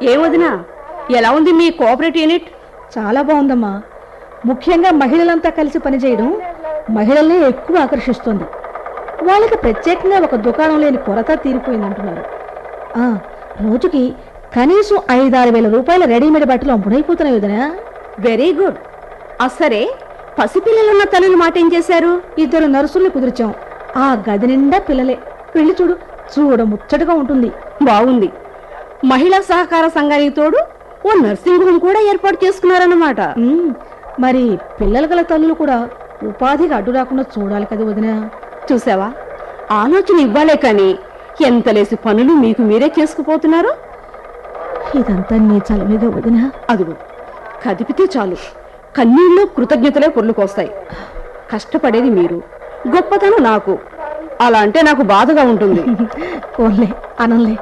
ఏ వదినా ఎలా ఉంది మీ కోఆపరేటివ్ యూనిట్ చాలా బాగుందమ్మా ముఖ్యంగా మహిళలంతా కలిసి పనిచేయడం మహిళల్ని ఎక్కువ ఆకర్షిస్తుంది వాళ్ళకి ప్రత్యేకంగా ఒక దుకాణం లేని కొరత తీరిపోయిందంటున్నారు ఆ, రోజుకి కనీసం ఐదారు వేల రూపాయల రెడీమేడ్ బట్టలు అమ్ముడైపోతున్నాయి వదినా వెరీ గుడ్ సరే పసిపిల్లలున్న తల్లులు మాట ఏం చేశారు ఇద్దరు నర్సుల్ని కుదిర్చాం ఆ గది నిండా పిల్లలే వెళ్ళి చూడు చూడ ముచ్చటగా ఉంటుంది బాగుంది మహిళా సహకార సంఘానికి తోడు ఓ నర్సింగ్ హోమ్ కూడా ఏర్పాటు చేసుకున్నారన్నమాట ఉమ్, మరి పిల్లల గల తల్లులు కూడా ఉపాధికి అడ్డు రాకుండా చూడాలి కదా వదినా చూసావా ఆలోచన ఇవ్వాలే కానీ ఎంత లేసి పనులు మీకు మీరే చేసుకుపోతున్నారు ఇదంతా నీ చలవేగా వదినా అదుగు కదిపితే చాలు కన్నీళ్ళు కృతజ్ఞతలే పొర్లుకొస్తాయి కష్టపడేది మీరు గొప్పతనం నాకు అలా అంటే నాకు బాధగా ఉంటుంది పోన్లే అనంలే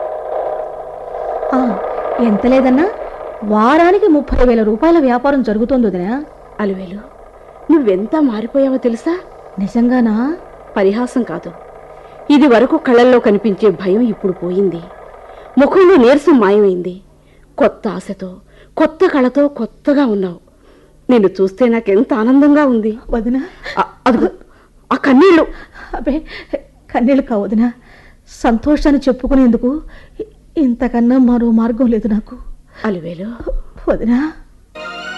ఆ, ఎంత లేదన్నా వారానికి ముప్పై వేల రూపాయల వ్యాపారం జరుగుతోంది వదినా అలివేలు నువ్వెంత మారిపోయావో తెలుసా నిజంగానా పరిహాసం కాదు ఇది వరకు కళ్ళల్లో కనిపించే భయం ఇప్పుడు పోయింది ముఖంలో నీరసం మాయమైంది కొత్త ఆశతో కొత్త కళతో కొత్తగా ఉన్నావు నిన్ను చూస్తే నాకెంత ఆనందంగా ఉంది వదినా అ- అదిగో ఆ కన్నీళ్ళు అబే కన్నీళ్ళు కావు వదినా సంతోషాన్ని చెప్పుకునేందుకు ఇ- ఇంతకన్నా మరో మార్గం లేదు నాకు అలివేలు వదినా